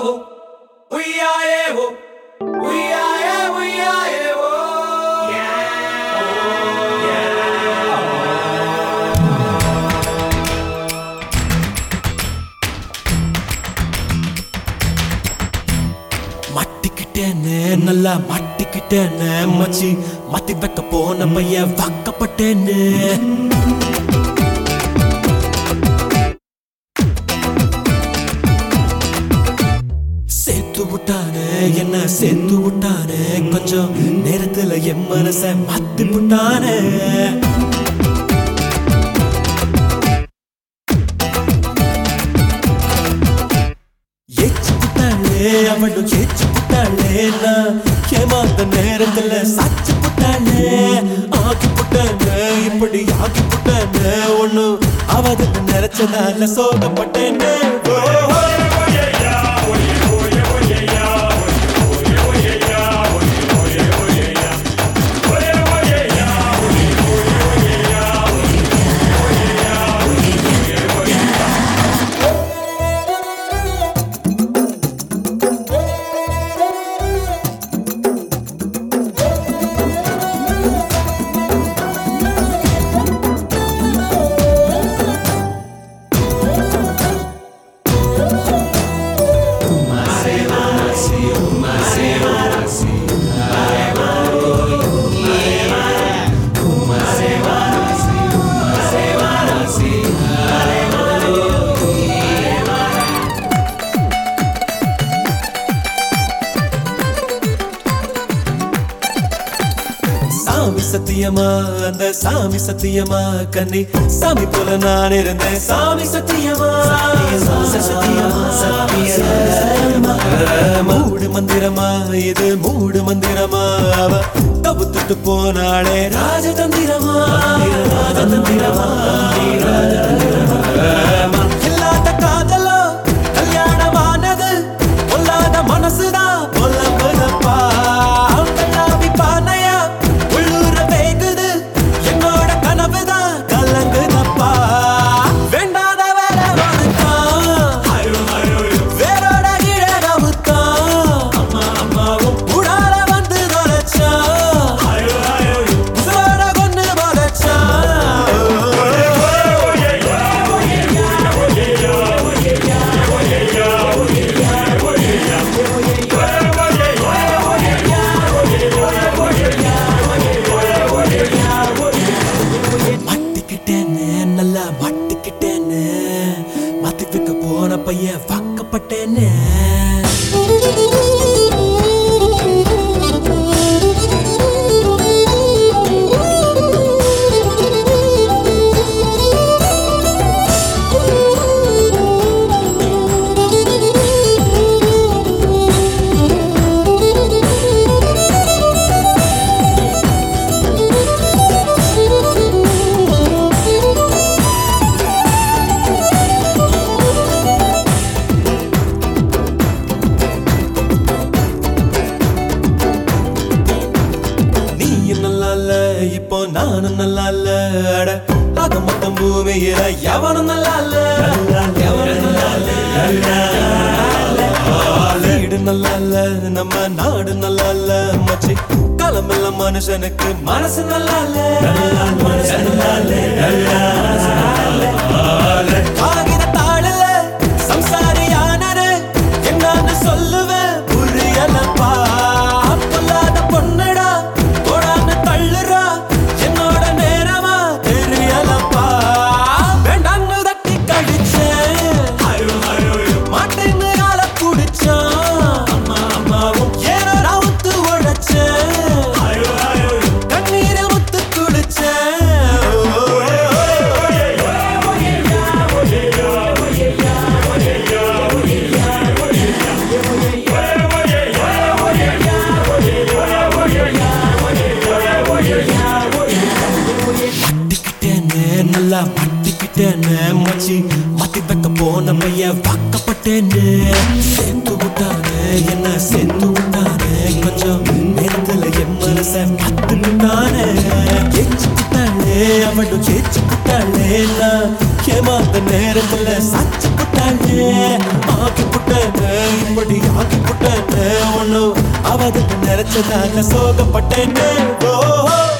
மாட்டிக்கிட்டேன்னு நல்லா மாட்டிக்கிட்டேன்னு மச்சி மாத்தி வைக்க போன பையன் வாக்கப்பட்டேன்னு சேர்த்து விட்டானே என்ன சேர்த்து விட்டானே கொஞ்சம் நேரத்துல என் மனச மாத்தி விட்டானே ஏச்சு புட்டாளே அவளும் ஏச்சு புட்டாளே நான் ஏமாந்த நேரத்துல சாச்சு புட்டாளே ஆக்கி புட்டானே இப்படி ஆக்கி புட்டானே ஒண்ணு அவதுக்கு நினைச்சதால சோகப்பட்டேனே ஓ, ஓ. சாமி சத்தியமா அந்த சாமி சத்தியமா கண்ணி சாமி போல நான் இருந்தேன் சாமி சத்தியமா சத்தியமா சத்தியமா மூடு மந்திரமா இது மூடு மந்திரமா அவ தவுத்துட்டு போனாளே ராஜதந்திரமா ராஜதந்திரமா ராஜதந்திரமா இல்லாத காதலோ கல்யாணமானது பொல்லாத மனசுதான் பொல்ல பொலப்பா கல்லாவி பானையா உள்ளூர வேகுது என்னோட கனவுதான் கலங்குதப்பா வேண்டாத வேற வணக்கம் வேரோட கீழ கவுத்தான் அம்மா அம்மாவும் உடால வந்து தொலைச்சான் உசுரோட கொண்டு தொலைச்சான் மாட்டிக்கிட்டேன்னு நல்லா மாட்டிக்கிட்டேன்னு மாத்தி வைக்க போன பையன் வாக்கப்பட்டேன்னு நீயும் நல்லா இல்ல இப்போ நானும் நல்லா இல்ல அட ஆக மொத்தம் பூமியில எவனும் நல்லா இல்ல எவனும் நல்லா இல்ல வீடு நல்லா இல்ல நம்ம நாடு நல்லா இல்ல மச்சி களமில்ல மனுஷனுக்கு மனசு நல்லா இல்ல மனசு நல்லா இல்ல காகித தாழல சம்சாரியானரு என்னன்னு சொல்லுவேன் புரியலப்பா பொல்லாத பொண்ணுடா போடான்னு தள்ளுறா என்னோட நேரமா தெரியலப்பா வேண்டான்னு தட்டி கழிச்சேன் மாட்டேன்னு ஆள புடிச்சான் அம்மா அம்மாவும் ஏனோ நான் ஒத்து உழைச்சேன் கண்ணீரை முத்து குடிச்சேன் மாட்டிக்கிட்டேன்னு நல்லா மாட்டிக்கிட்டேன்னு மச்சி மாத்தி வைக்க போன பையன் வாக்கப்பட்டேன்னு சேர்த்து விட்டானே என்ன சேர்த்து விட்டானே கொஞ்சம் நேரத்துல என் மனச மாத்து விட்டானே ஏச்சு விட்டாளே அவளும் ஏச்சு விட்டாளே நான் ஏமாந்த நேரத்துல சாச்சு விட்டாளே ஆக்கி விட்டாளே புட்டேன்னு இப்படி ஆக்கி புட்டேன்னு ஒன்னும் அவதுக்கு நினைச்சதாக சோகப்பட்டேன்னு ஓ